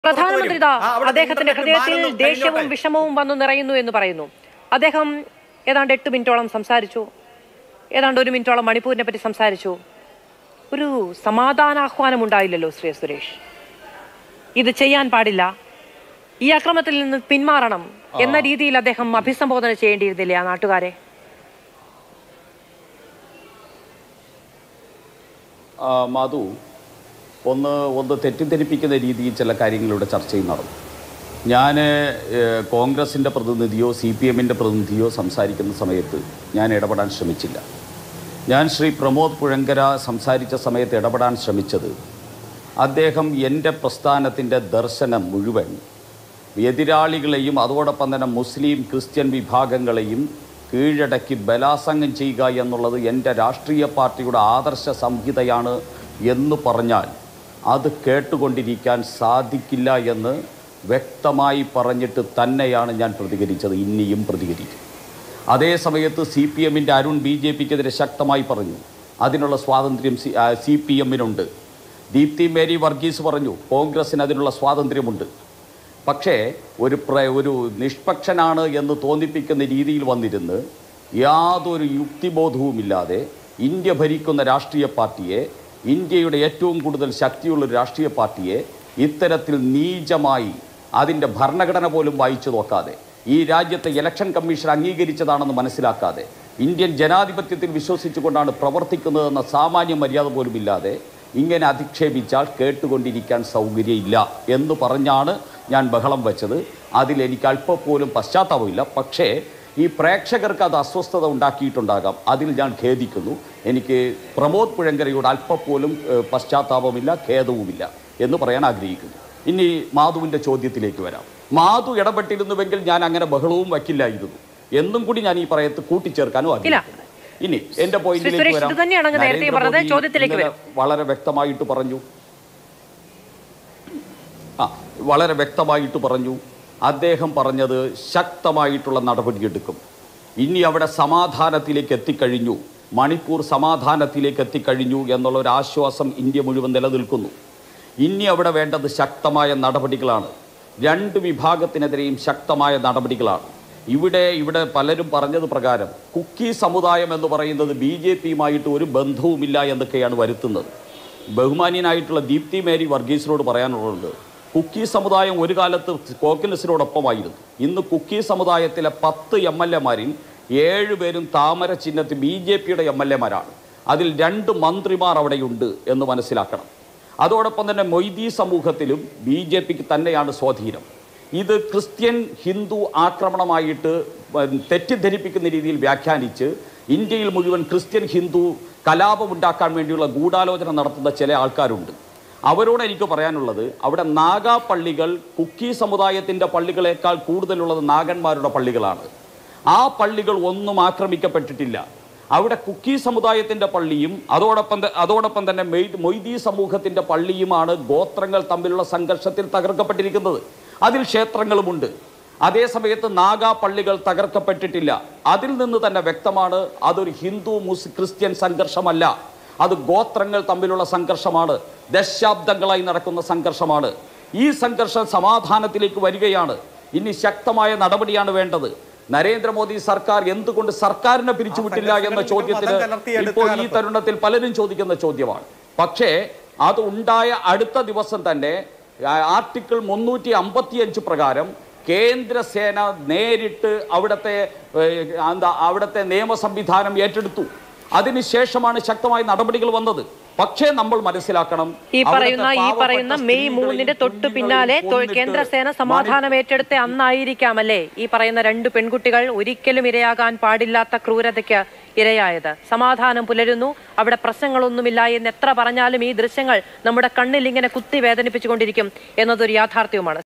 പ്രധാനമന്ത്രി ഇതാ ആ, അവിടെ അദ്ദേഹത്തിന്റെ ഇന്റർനെറ്റ് ഹൃദയത്തിൽ ബാനൊന്നും ദേഷ്യവും കഴിഞ്ഞോട്ടെ. വിഷമവും വന്നു നിറയുന്നു എന്ന് പറയുന്നു അദ്ദേഹം ഏതാണ്ട് എട്ട് മിനിറ്റോളം സംസാരിച്ചു ഏതാണ്ട് ഒരു മിനിറ്റോളം മണിപ്പൂരിനെ പറ്റി സംസാരിച്ചു ഒരു സമാധാനാഹ്വാനം ഉണ്ടായില്ലല്ലോ ശ്രീ സുരേഷ് ഇത് ചെയ്യാൻ പാടില്ല ഈ അക്രമത്തിൽ നിന്ന് പിന്മാറണം എന്ന രീതിയിൽ അദ്ദേഹം അഭിസംബോധന ചെയ്യേണ്ടിയിരുന്നില്ലേ ആ നാട്ടുകാരെ ആ, മധു ഒന്ന് ഒന്ന് തെറ്റിദ്ധരിപ്പിക്കുന്ന രീതിയിൽ ചില കാര്യങ്ങളുടെ ചർച്ചയും നടന്നു ഞാൻ കോൺഗ്രസിൻ്റെ പ്രതിനിധിയോ സി പി എമ്മിൻ്റെ പ്രതിനിധിയോ സംസാരിക്കുന്ന സമയത്ത് ഞാൻ ഇടപെടാൻ ശ്രമിച്ചില്ല ഞാൻ ശ്രീ പ്രമോദ് പുഴങ്കര സംസാരിച്ച സമയത്ത് ഇടപെടാൻ ശ്രമിച്ചത് അദ്ദേഹം എൻ്റെ പ്രസ്ഥാനത്തിൻ്റെ ദർശനം മുഴുവൻ എതിരാളികളെയും അതോടൊപ്പം തന്നെ മുസ്ലിം ക്രിസ്ത്യൻ വിഭാഗങ്ങളെയും കീഴടക്കി ബലാസംഗം ചെയ്യുക എന്നുള്ളത് എൻ്റെ രാഷ്ട്രീയ പാർട്ടിയുടെ ആദർശ സംഹിതയാണ് എന്ന് പറഞ്ഞാൽ അത് കേട്ടുകൊണ്ടിരിക്കാൻ സാധിക്കില്ല എന്ന് വ്യക്തമായി പറഞ്ഞിട്ട് തന്നെയാണ് ഞാൻ പ്രതികരിച്ചത് ഇനിയും പ്രതികരിക്കും അതേ സമയത്ത് സി പി എമ്മിൻ്റെ അരുൺ ബി ജെ പിക്കെതിരെ ശക്തമായി പറഞ്ഞു അതിനുള്ള സ്വാതന്ത്ര്യം സി സി പി എമ്മിനുണ്ട് ദീപ്തി മേരി വർഗീസ് പറഞ്ഞു കോൺഗ്രസിന് അതിനുള്ള സ്വാതന്ത്ര്യമുണ്ട് പക്ഷേ ഒരു പ്ര ഒരു നിഷ്പക്ഷനാണ് എന്ന് തോന്നിപ്പിക്കുന്ന രീതിയിൽ വന്നിരുന്ന് യാതൊരു യുക്തിബോധവുമില്ലാതെ ഇന്ത്യ ഭരിക്കുന്ന രാഷ്ട്രീയ പാർട്ടിയെ ഇന്ത്യയുടെ ഏറ്റവും കൂടുതൽ ശക്തിയുള്ള ഒരു രാഷ്ട്രീയ പാർട്ടിയെ ഇത്തരത്തിൽ നീചമായി അതിൻ്റെ ഭരണഘടന പോലും വായിച്ചു നോക്കാതെ ഈ രാജ്യത്തെ ഇലക്ഷൻ കമ്മീഷൻ അംഗീകരിച്ചതാണെന്ന് മനസ്സിലാക്കാതെ ഇന്ത്യൻ ജനാധിപത്യത്തിൽ വിശ്വസിച്ചുകൊണ്ടാണ് പ്രവർത്തിക്കുന്നതെന്ന സാമാന്യ മര്യാദ പോലും ഇല്ലാതെ ഇങ്ങനെ അധിക്ഷേപിച്ചാൽ കേട്ടുകൊണ്ടിരിക്കാൻ സൗകര്യമില്ല എന്ന് പറഞ്ഞാണ് ഞാൻ ബഹളം വെച്ചത് അതിൽ എനിക്ക് അല്പം പോലും പശ്ചാത്താപമില്ല പക്ഷേ ഈ പ്രേക്ഷകർക്ക് അത് അസ്വസ്ഥത ഉണ്ടാക്കിയിട്ടുണ്ടാകാം അതിൽ ഞാൻ ഖേദിക്കുന്നു എനിക്ക് പ്രമോദ് പുഴങ്കരയോട് അല്പം പോലും ഏഹ്, പശ്ചാത്താപമില്ല ഖേദവുമില്ല എന്ന് പറയാൻ ആഗ്രഹിക്കുന്നു ഇനി മാധുവിൻ്റെ ചോദ്യത്തിലേക്ക് വരാം മാധു ഇടപെട്ടിരുന്നുവെങ്കിൽ ഞാൻ അങ്ങനെ ബഹളവും വയ്ക്കില്ലായിരുന്നു എന്നും കൂടി ഞാൻ ഈ പറയത്ത് കൂട്ടിച്ചേർക്കാനും ആഗ്രഹിക്കുന്നു ഇനി എന്റെ പോയിന്റിലേക്ക് സുരേഷ്, വരാം ഇത് തന്നെയാണ് അങ്ങ് നേരത്തെ നരേന്ദ്രമോദി പറഞ്ഞത്. ചോദ്യത്തിലേക്ക് ഇന്നലെ വരും. വളരെ വ്യക്തമായിട്ട് പറഞ്ഞു ആ വളരെ വ്യക്തമായിട്ട് പറഞ്ഞു അദ്ദേഹം പറഞ്ഞത് ശക്തമായിട്ടുള്ള നടപടിയെടുക്കും ഇനി അവിടെ സമാധാനത്തിലേക്ക് എത്തിക്കഴിഞ്ഞു മണിപ്പൂർ സമാധാനത്തിലേക്ക് എത്തിക്കഴിഞ്ഞു എന്നുള്ള ഒരു ആശ്വാസം ഇന്ത്യ മുഴുവൻ നിലനിൽക്കുന്നു ഇനി അവിടെ വേണ്ടത് ശക്തമായ നടപടികളാണ് രണ്ട് വിഭാഗത്തിനെതിരെയും ശക്തമായ നടപടികളാണ് ഇവിടെ ഇവിടെ പലരും പറഞ്ഞത് പ്രകാരം കുക്കി സമുദായം എന്ന് പറയുന്നത് ബി ജെ പിയുമായിട്ട് ഒരു ബന്ധവുമില്ല എന്നൊക്കെയാണ് വരുത്തുന്നത് ബഹുമാന്യനായിട്ടുള്ള ദീപ്തി മേരി വർഗീസിനോട് പറയാനുള്ളത് കുക്കി സമുദായം ഒരു കാലത്ത് കോക്കിനസിനോടൊപ്പമായിരുന്നു ഇന്ന് കുക്കി സമുദായത്തിലെ പത്ത് എം എൽ എമാരിൽ ഏഴുപേരും താമര ചിഹ്നത്തിൽ ബി ജെ പിയുടെ എം എൽ എമാരാണ് അതിൽ രണ്ട് മന്ത്രിമാർ അവിടെയുണ്ട് എന്ന് മനസ്സിലാക്കണം അതോടൊപ്പം തന്നെ മൊയ്തി സമൂഹത്തിലും ബി ജെ പിക്ക് തന്നെയാണ് സ്വാധീനം ഇത് ക്രിസ്ത്യൻ ഹിന്ദു ആക്രമണമായിട്ട് ഉം, തെറ്റിദ്ധരിപ്പിക്കുന്ന രീതിയിൽ വ്യാഖ്യാനിച്ച് ഇന്ത്യയിൽ മുഴുവൻ ക്രിസ്ത്യൻ ഹിന്ദു കലാപമുണ്ടാക്കാൻ വേണ്ടിയുള്ള ഗൂഢാലോചന നടത്തുന്ന ചില ആൾക്കാരുണ്ട് അവരോട് എനിക്ക് പറയാനുള്ളത് അവിടെ നാഗാ പള്ളികൾ കുക്കി സമുദായത്തിൻ്റെ പള്ളികളെക്കാൾ കൂടുതലുള്ളത് നാഗന്മാരുടെ പള്ളികളാണ് ആ പള്ളികൾ ഒന്നും ആക്രമിക്കപ്പെട്ടിട്ടില്ല അവിടെ കുക്കി സമുദായത്തിന്റെ പള്ളിയും അതോടൊപ്പം ത- അതോടൊപ്പം തന്നെ മെയ്- മൊയ്തി സമൂഹത്തിന്റെ പള്ളിയുമാണ് ഗോത്രങ്ങൾ തമ്മിലുള്ള സംഘർഷത്തിൽ തകർക്കപ്പെട്ടിരിക്കുന്നത് അതിൽ ക്ഷേത്രങ്ങളുമുണ്ട് അതേ സമയത്ത് നാഗാ പള്ളികൾ തകർക്കപ്പെട്ടിട്ടില്ല അതിൽ നിന്ന് തന്നെ വ്യക്തമാണ് അതൊരു ഹിന്ദു മുസ് ക്രിസ്ത്യൻ സംഘർഷമല്ല അത് ഗോത്രങ്ങൾ തമ്മിലുള്ള സംഘർഷമാണ് ദശാബ്ദങ്ങളായി നടക്കുന്ന സംഘർഷമാണ് ഈ സംഘർഷം സമാധാനത്തിലേക്ക് വരികയാണ് ഇനി ശക്തമായ നടപടിയാണ് വേണ്ടത് നരേന്ദ്രമോദി സർക്കാർ എന്തുകൊണ്ട് സർക്കാരിനെ പിരിച്ചുവിട്ടില്ല എന്ന ചോദ്യത്തിന് മതം കലർത്തിയെടുത്ത ഇപ്പോൾ ഈ കാലത്ത്. തരുണത്തിൽ പലരും ചോദിക്കുന്ന ചോദ്യമാണ് പക്ഷേ അത് ഉണ്ടായ അടുത്ത ദിവസം തന്നെ ആ, ആർട്ടിക്കിൾ മുന്നൂറ്റി അമ്പത്തിയഞ്ച് പ്രകാരം കേന്ദ്രസേന നേരിട്ട് അവിടുത്തെ ഏഹ്, എന്താ അവിടുത്തെ നിയമ സംവിധാനം ഏറ്റെടുത്തു അതിനുശേഷമാണ് ശക്തമായ നടപടികൾ വന്നത് പക്ഷേ നമ്മൾ മനസ്സിലാക്കണം ഈ അവിടുത്തെ പറയുന്ന ഈ പാവപ്പെട്ട പറയുന്ന മെയ് സ്ത്രീകളെയും മൂന്നിന്റെ തൊട്ടു കുഞ്ഞുങ്ങളെയും പിന്നാലെ തൊ- കൊന്നിട്ട് കേന്ദ്രസേന സമാധാനം ഏറ്റെടുത്ത അന്നായിരിക്കാമല്ലേ ഈ പറയുന്ന രണ്ട് പെൺകുട്ടികൾ ഒരിക്കലും ഇരയാകാൻ പാടില്ലാത്ത ക്രൂരതയ്ക്ക് ഇരയായത് സമാധാനം പുലരുന്നു അവിടെ പ്രശ്നങ്ങളൊന്നുമില്ല എന്ന് എത്ര പറഞ്ഞാലും ഈ ദൃശ്യങ്ങൾ നമ്മുടെ കണ്ണിൽ ഇങ്ങനെ കുത്തി വേദനിപ്പിച്ചുകൊണ്ടിരിക്കും എന്നതൊരു യാഥാർത്ഥ്യവുമാണ്